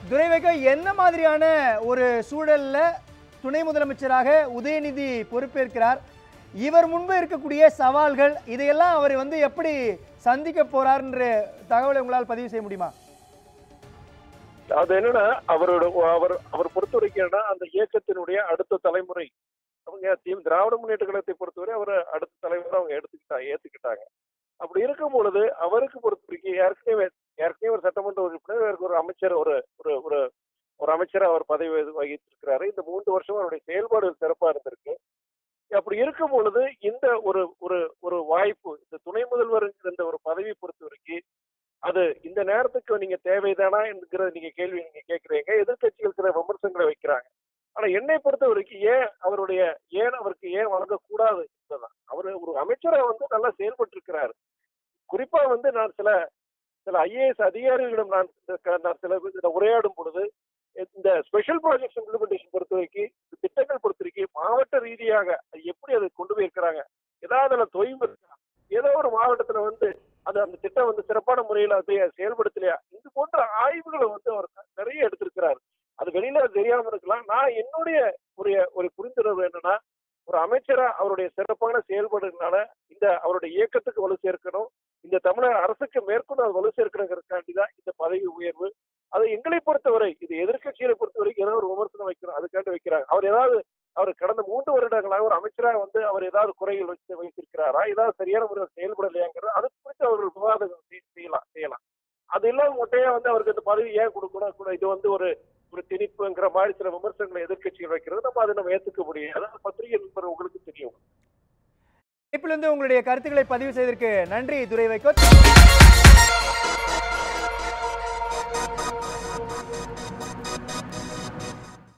துரை வைகோ என்ன மாதிரியான ஒரு சூழல்ல துணை முதலமைச்சராக உதயநிதி பொறுப்பேற்கிறார் இவர் முன்பு இருக்கக்கூடிய சவால்கள் இதையெல்லாம் அவர் வந்து எப்படி சந்திக்க போறார்ன்ற தகவலை உங்களால் பதிவு செய்ய முடியுமா அது என்னன்னா அவரோட அவர் அவர் பொறுத்த வரைக்கும் என்னன்னா அந்த இயக்கத்தினுடைய அடுத்த தலைமுறை அவங்க தீம் திராவிட முன்னேற்ற கழகத்தை பொறுத்தவரை அவர் அடுத்த தலைமுறை அவங்க எடுத்துக்கிட்டாங்க ஏத்துக்கிட்டாங்க அப்படி இருக்கும் பொழுது அவருக்கு பொறுத்த வரைக்கும் ஏற்கனவே ஏற்கனவே ஒரு சட்டமன்ற உறுப்பினர் அவருக்கு ஒரு அமைச்சர் ஒரு ஒரு ஒரு ஒரு அமைச்சர் அவர் பதவி வகி- வகித்திருக்கிறாரு இந்த மூன்று வருஷம் அவருடைய செயல்பாடு சிறப்பா இருந்திருக்கு அப்படி இருக்கும் பொழுது இந்த ஒரு ஒரு ஒரு வாய்ப்பு இந்த துணை முதல்வர் இந்த ஒரு பதவி பொறுத்த வரைக்கும் அது இந்த நேரத்துக்கு நீங்க தேவைதானா என்கிற நீங்க கேள்வி நீங்க கேக்குறீங்க எதிர்க்கட்சிகள் சில விமர்சனங்களை வைக்கிறாங்க ஆனா என்னை பொறுத்த வரைக்கும் ஏன் அவருடைய ஏன் அவருக்கு ஏன் வழங்கக்கூடாது என்பதுதான் அவர் ஒரு அமைச்சரா வந்து நல்லா செயல்பட்டு இருக்கிறாரு குறிப்பா வந்து நான் சில சில ஐஏஎஸ் அதிகாரிகளிடம் நான் இந்த- நான் சில இதுல உரையாடும் பொழுது இந்த ஸ்பெஷல் ப்ராஜெக்ட்ஸ் இம்ப்ளிமெண்டேஷன் பொறுத்த வரைக்கும் இந்த திட்டங்கள் பொறுத்த வரைக்கும் மாவட்ட ரீதியாக அது எப்படி அதை கொண்டு போயிருக்கிறாங்க ஏதாவது அதுல தொய்வு இருக்கா ஏதோ ஒரு மாவட்டத்துல வந்து அது அந்த திட்டம் வந்து சிறப்பான முறையில் அதை செயல்படுத்தலையா இது போன்ற ஆய்வுகளை வந்து அவர் நிறைய எடுத்திருக்கிறார் அது வெளியில தெரியாம இருக்கலாம் நான் என்னுடைய ஒரு ஒரு புரிந்துணர்வு என்னன்னா ஒரு அமைச்சரா அவருடைய சிறப்பான செயல்பாடுனால இந்த அவருடைய இயக்கத்துக்கு வலு சேர்க்கணும் இந்த தமிழக அரசுக்கு மேற்கொண்டு அது வலு சேர்க்கணுங்கிறதுக்காண்டி தான் இந்த பதவி உயர்வு அது எங்களை பொறுத்தவரை இது எதிர்க்கட்சிகளை பொறுத்தவரைக்கும் ஏதோ ஒரு விமர்சனம் வைக்கணும் அதுக்காண்டி வைக்கிறாங்க அவர் ஏதாவது அவர் கடந்த மூன்று வருடங்களாக ஒரு அமைச்சராக வந்து அவர் ஏதாவது குறைகள் வச்சு வைத்திருக்கிறாரா ஏதாவது சரியான முறையில் செயல்படலையாங்கிறது அது குறித்து அவர் விவாதம் செய்- செய்யலாம் செய்யலாம் அது இல்லாம மொட்டையா வந்து அவருக்கு இந்த பதவி ஏன் கொடுக்கணும் கூட இது வந்து ஒரு ஒரு திணிப்புங்கிற மாதிரி சில விமர்சனங்களை எதிர்க்கட்சிகள் வைக்கிறது நம்ம அதை நம்ம ஏத்துக்க முடியும் அதாவது பத்திரிகை நண்பர் உங்களுக்கு தெரியும் இணைப்பிலிருந்து உங்களுடைய கருத்துக்களை பதிவு செய்ததற்கு நன்றி துரை வைகோ